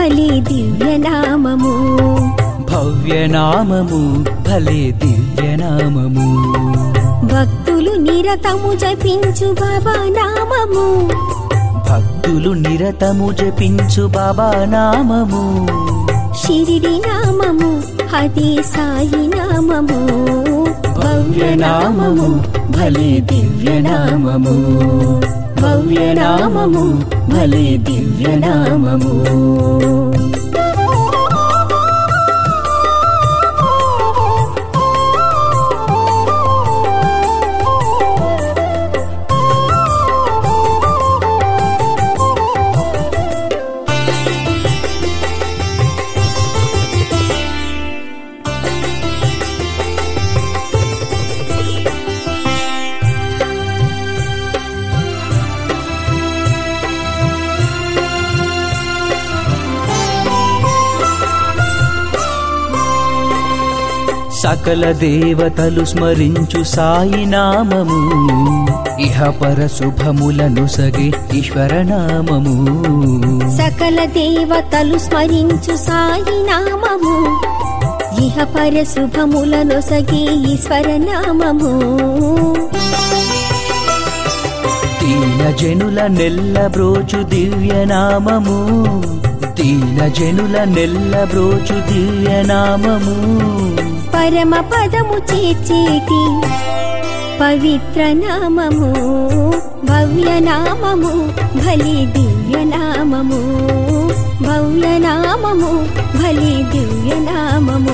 భలే దివ్యనామము భవ్యనామము భలే దివ్యనామము భక్తులు నిరతము జపించు బాబా నామము భక్తులు నిరతము జపించు బాబా నామము షిరిడి నామము అది సాయి నామము భవ్యనామము భలే దివ్యనామము భవ్యనామము భలే దివ్యనామము సకల దేవతలు స్మరించు సాయి నామము ఇహ పర శుభములను సగే ఈశ్వర నామము సకల దేవతలు స్మరించు సాయి నామము ఇహ పర శుభములను సగే ఈశ్వర నామము దీన జనుల నెల్ల బ్రోచు దివ్య నామము దీన జనుల నెల్ల బ్రోచు దివ్య నామము పరమ పదము చేర్చేటి పవిత్ర నామము భవ్య నామము భలే దివ్య నామము భవ్య నామము భలే దివ్య నామము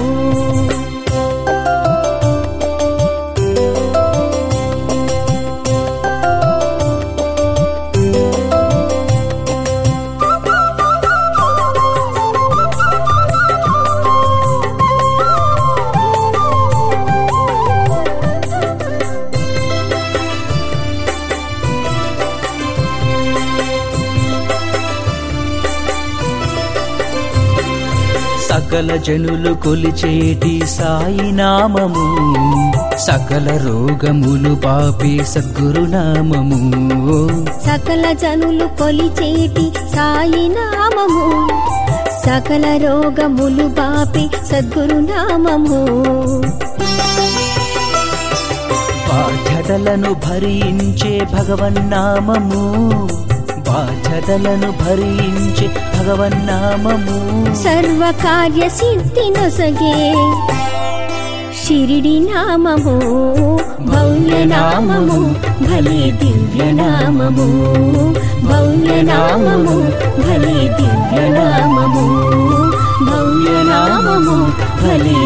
సకల జనులు కొలిచేటి సాయి నామము సకల రోగములు పాపే సద్గురు నామము సకల జనులు కొలిచేటి సాయి నామము సకల రోగములు బాపి సద్గురు నామము బాధ్యతలను భరించే భగవన్నామము బాధ్యతలను భరించే భగవన్నామము సర్వకార్య సిద్ధి నొసగే షిరిడి నామము భవ్య నామము భలే దివ్య నామము భవ్య నామము భలే దివ్య నామము భవ్య నామము భలే